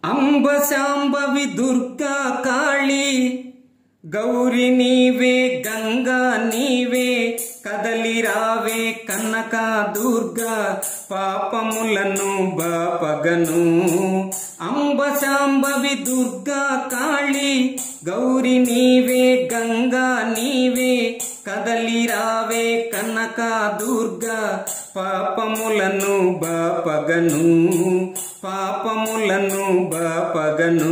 అంబ శాంభవి దుర్గా కాళీ గౌరి నీవే గంగా నీవే కదలి రావే కనక దుర్గా పాపములను బాపగను అంబ శాంభవి దుర్గా కాళీ గౌరి నీవే గంగా నీవే కదలి రావే కనక దుర్గా పాపములను బాపగను పాపములను బాపగను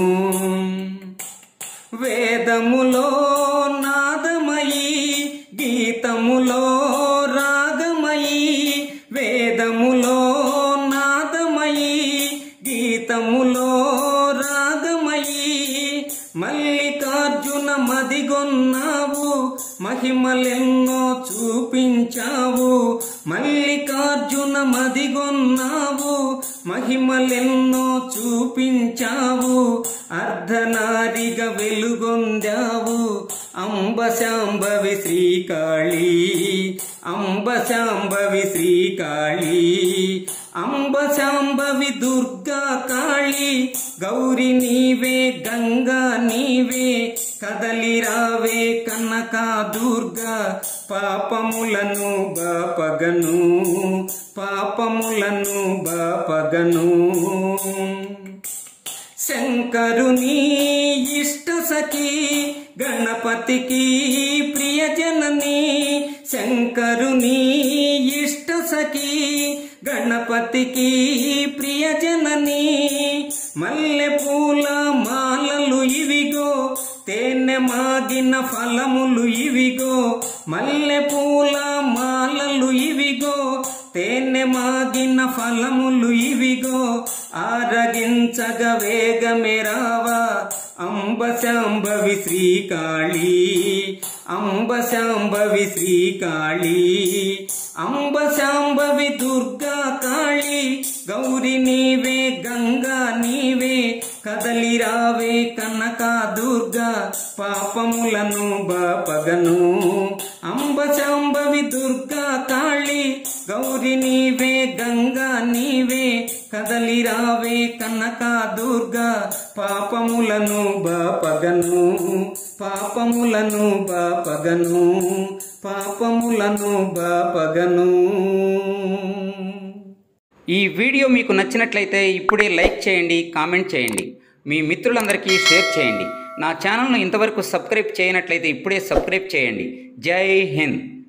వేదములో నాదమయి గీతములో రాగమయి వేదములో నాదమయి గీతములో రాగమయి మల్లికార్జున మదిగొన్నావు మహిమలెన్నో చూపించావు మల్లికార్జున మదిగొన్నావు మహిమలెన్నో చూపించావు అర్ధనారిగా వెలుగొందావు అంబ శాంభవి శ్రీకాళీ అంబ శాంభవి శ్రీకాళీ అంబ శాంభవి దుర్గా కాళీ గౌరి నీవే గంగా నీవే కదలి రావే కనక దుర్గా పాపములను బాపగను పాపములను బాపగను శంకరుని ఇష్ట సఖి గణపతికి ప్రియజనని శంకరుని ఇష్ట సఖి గణపతికి ప్రియజనని మల్లె పూల మాలలు ఇవిగో తేనె మాగిన ఫలములు ఇవిగో మల్లె పూల మాలలు ఇవిగో తేనె మాగిన ఫలములు ఇవిగో ఆరగించగ వేగమే రావా అంబ శాంభవి శ్రీకాళీ అంబ శాంభవి శ్రీకాళీ అంబ శాంభవి దుర్గా కాళీ గౌరి నీవే గంగా నీవే కదలి రావే కనక దుర్గా పాపములను బాపగను అంబ శాంభవి దుర్గా కాళీ గౌరి నీవే గంగా నీవే కదలి రావే కనక దుర్గా పాపములను బాపగను పాపములను బాపగను పాపములను బాపగను ఈ వీడియో మీకు నచ్చినట్లయితే ఇప్పుడే లైక్ చేయండి కామెంట్ చేయండి మీ మిత్రులందరికీ షేర్ చేయండి నా ఛానల్ను ఇంతవరకు సబ్స్క్రైబ్ చేయనట్లయితే ఇప్పుడే సబ్స్క్రైబ్ చేయండి జై హింద్